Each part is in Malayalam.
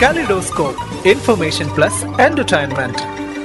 Kaleidoscope, information plus entertainment.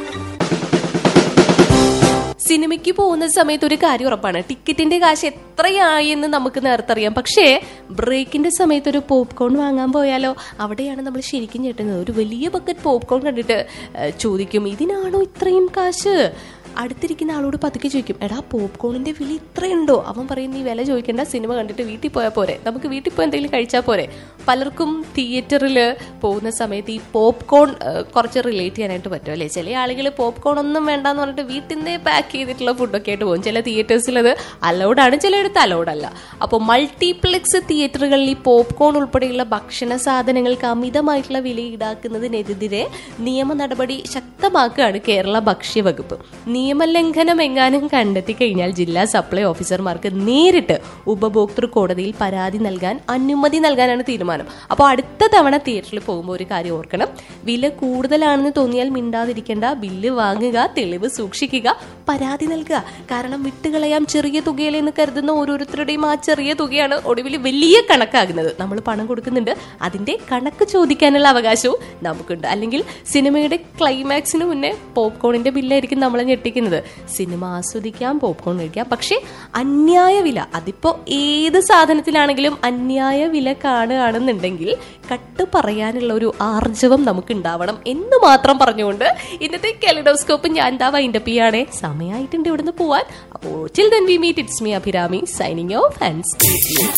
സിനിമയ്ക്ക് പോകുന്ന സമയത്ത് ഒരു കാര്യം ഉറപ്പാണ് ടിക്കറ്റിന്റെ കാശ് എത്രയായി എന്ന് നമുക്ക് നേരത്തെ അറിയാം പക്ഷേ ബ്രേക്കിന്റെ സമയത്ത് ഒരു പോപ്കോൺ വാങ്ങാൻ പോയാലോ അവിടെയാണ് നമ്മൾ ശരിക്കും ഞെട്ടുന്നത് ഒരു വലിയ ബക്കറ്റ് പോപ്കോൺ കണ്ടിട്ട് ഏഹ്, ചോദിക്കും ഇതിനാണോ ഇത്രയും കാശ് അടുത്തിരിക്കുന്ന ആളോട് പതുക്കെ ചോദിക്കും എടാ പോപ്കോണിന്റെ വില ഇത്രയുണ്ടോ അവൻ പറയും നീ വില ചോദിക്കേണ്ട സിനിമ കണ്ടിട്ട് വീട്ടിൽ പോയാൽ പോരെ നമുക്ക് വീട്ടിൽ പോയി എന്തെങ്കിലും കഴിച്ചാൽ പോരെ പലർക്കും തിയേറ്ററിൽ പോകുന്ന സമയത്ത് ഈ പോപ്കോൺ കുറച്ച് റിലേറ്റ് ചെയ്യാനായിട്ട് പറ്റും അല്ലേ ചില ആളുകൾ പോപ്കോൺ ഒന്നും വേണ്ടാന്ന് പറഞ്ഞിട്ട് വീട്ടിൽ നിന്നേ പാക്ക് ചെയ്തിട്ടുള്ള ഫുഡൊക്കെ ആയിട്ട് പോകും ചില തിയേറ്റേഴ്സിൽ അത് അലൗഡാണ് ചിലയിടത്ത് അലൗഡ് അല്ല അപ്പോൾ മൾട്ടിപ്ലെക്സ് തിയേറ്ററുകളിൽ ഈ പോപ്കോൺ ഉൾപ്പെടെയുള്ള ഭക്ഷണ സാധനങ്ങൾക്ക് അമിതമായിട്ടുള്ള വില ഈടാക്കുന്നതിനെതിരെ നിയമ നടപടി ശക്തമാക്കുകയാണ് കേരള ഭക്ഷ്യവകുപ്പ് നിയമലംഘനം എങ്ങാനും കണ്ടെത്തി കഴിഞ്ഞാൽ ജില്ലാ സപ്ലൈ ഓഫീസർമാർക്ക് നേരിട്ട് ഉപഭോക്തൃ കോടതിയിൽ പരാതി നൽകാൻ അനുമതി നൽകാനാണ് തീരുമാനം അപ്പോൾ അടുത്ത തവണ തിയേറ്ററിൽ പോകുമ്പോൾ ഒരു കാര്യം ഓർക്കണം വില കൂടുതലാണെന്ന് തോന്നിയാൽ മിണ്ടാതിരിക്കേണ്ട ബില്ല് വാങ്ങുക തെളിവ് സൂക്ഷിക്കുക പരാതി നൽകുക കാരണം വിട്ടുകളയാം ചെറിയ തുകയിലെന്ന് കരുതുന്ന ഓരോരുത്തരുടെയും ആ ചെറിയ തുകയാണ് ഒടുവിൽ വലിയ കണക്കാകുന്നത് നമ്മൾ പണം കൊടുക്കുന്നുണ്ട് അതിന്റെ കണക്ക് ചോദിക്കാനുള്ള അവകാശവും നമുക്കുണ്ട് അല്ലെങ്കിൽ സിനിമയുടെ ക്ലൈമാക്സിന് മുന്നേ പോപ്കോണിന്റെ ബില്ലായിരിക്കും നമ്മളെ ഞെട്ടിക്കുന്നത് സിനിമ ആസ്വദിക്കാം പോപ്കോൺ കഴിക്കാം പക്ഷേ അന്യായ വില അതിപ്പോ ഏത് സാധനത്തിലാണെങ്കിലും അന്യായ വില കാണുകയാണെന്നുണ്ടെങ്കിൽ കട്ട് പറയാനുള്ള ഒരു ആർജവം നമുക്ക് ഉണ്ടാവണം എന്ന് മാത്രം പറഞ്ഞുകൊണ്ട് ഇന്നത്തെ കെലിഡോസ്കോപ്പ് ഞാൻ എന്താ വൈൻഡപ്പ് ചെയ്യാണേ സമയമായിട്ടുണ്ട് ഇവിടുന്ന് പോവാൻ അപ്പോൾ till then we meet it's me Abhirami signing off and